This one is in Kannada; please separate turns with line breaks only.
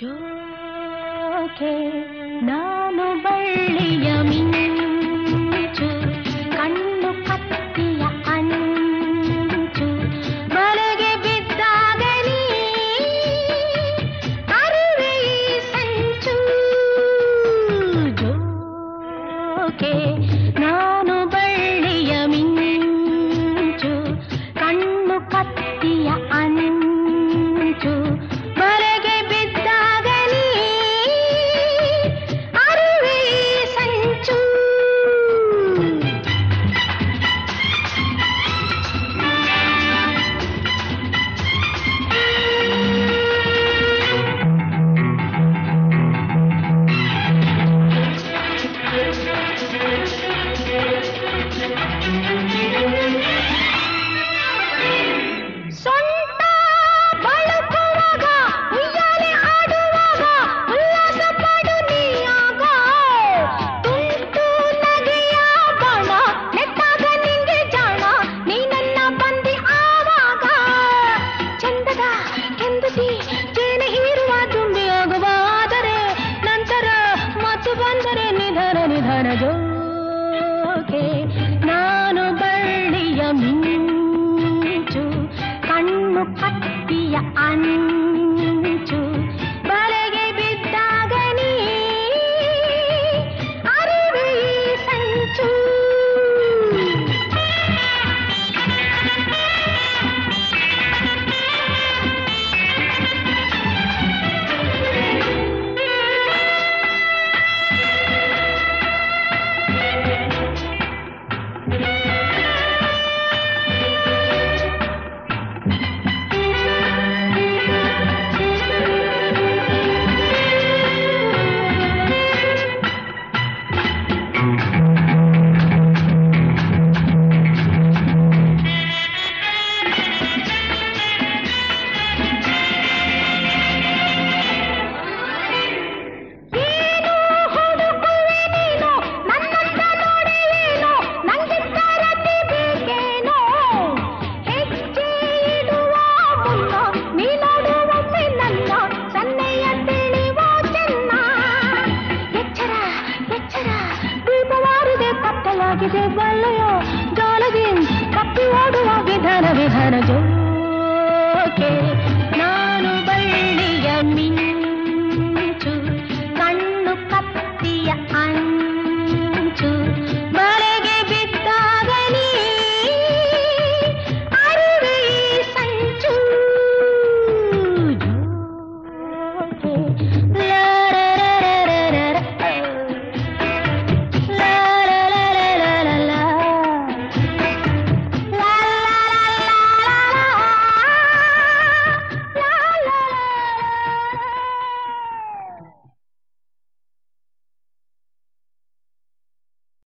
ಜೋಕೆ ನಾನು ಬಳ್ಳಿಯ ಮಿಂಚು ಕಣ್ಣು ಕತ್ತಿಯ ಅಂಚು ಬಲೆಗೆ ಬಿದ್ದಾಗಲಿ ಅರಿವೆ ಈ ಸಂಚು ಜೋಕೆ ನಾನು ಬಳ್ಳಿಯ ಮಿಂಚು ಕಣ್ಣು ಕತ್ತಿಯ ಅಂಚು ಬಲೆಗೆ ಬಿದ್ದಾಗಲಿ ಅರಿವೆ ಈ ಸಂಚು ಸೊಂಟ ಬಳುಕುವಾಗ ಉಯ್ಯಾಲೆ ಆಡುವಾಗ ಉಲ್ಲಾಸ ಪಡು ನೀಯಾಗ ತುಂಟು ನಗೆಯ ಬಾಣ ನೆಟ್ಟಾಗ ನಿಂಗೆ ಜಾಣ ನೀ ನನ್ನ ಬಂದಿ ಆವಾಗ ಚಂದದ ಕೆಂದುತಿ ಜೇನೆ ಹೀರುವ ತುಂಬಿ ಹೋಗುವ ಆದರೆ ನಂತರ ಮತ್ತು ಬಂದರೆ ನಿಧನ ನಿಧನ ಜೋಕೆ ನಾನು ಬಳ್ಳಿಯ ಮಿಂಚು ಕಣ್ಣು ಕತ್ತಿಯ ಅಂಚು ಬಲೆಗೆ ಬಿದ್ದಾಗ ನೀ ಅರಿವೆ ಈ ಸಂಚು ಏನು ಹುಡುಕುವೆ ನೀನು ನನ್ನಂತ ನೋಡಿ ಏನು ನಂಗಿಂತ ರತಿ ಬೇಕೇನೋ ಹೆಜ್ಜೆ ಇಡುವ ಮುನ್ನ ನೀ ನೋಡುವೊಮ್ಮೆ ನನ್ನ ಸನ್ನೆಯ ತಿಳಿವ ಚೆನ್ನ ಎಚ್ಚರ ಎಚ್ಚರ ದೀಪವಾರಿದೆ ಕತ್ತಲಾಗಿದೆ ಬಲ್ಲೆಯೋ